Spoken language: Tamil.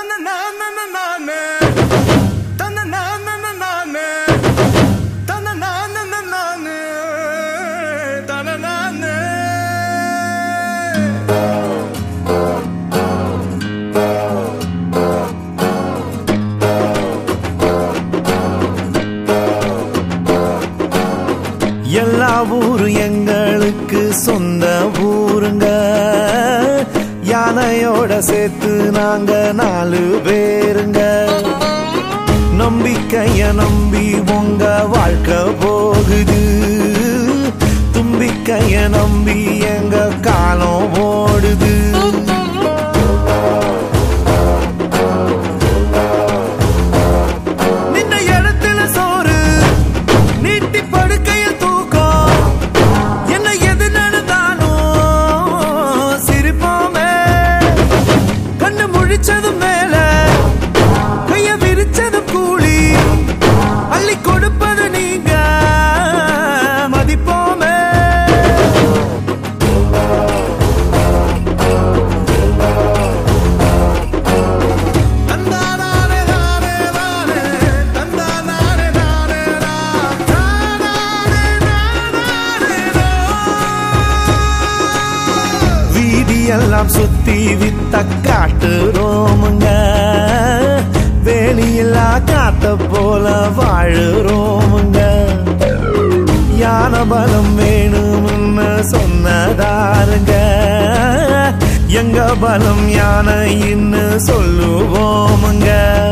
எல்லா ஊரும் எங்களுக்கு சொந்த ஊருங்க யானையோட சேர்த்து நாங்க நாலு பேருங்க நம்பிக்கைய நம்பி உங்க வாழ்க்கை போகுது தும்பிக்கைய நம்பி எங்க காலம் ஓடுது நின்ன இடத்துல சோறு நீட்டி படுக்கையில் தூக்கம் என்ன எது நடந்தாலும் சிரிப்போமே கண்ணு முழிச்சது மேல கைய விரிச்சது கூலி அள்ளி கொடுப்பது நீங்க மதிப்போமே தந்தானானே நானே நானே தந்தானானே நானே நான் தானானே நானே நான் வீதியெல்லாம் சுத்தி வித்த காட்டுறோமுங்க வேலியில்லா காத்த போல வாழுறோமுங்க யான பலம் வேணும்னு சொன்னதாருங்க எங்க பலம் யானைன்னு சொல்லுவோமுங்க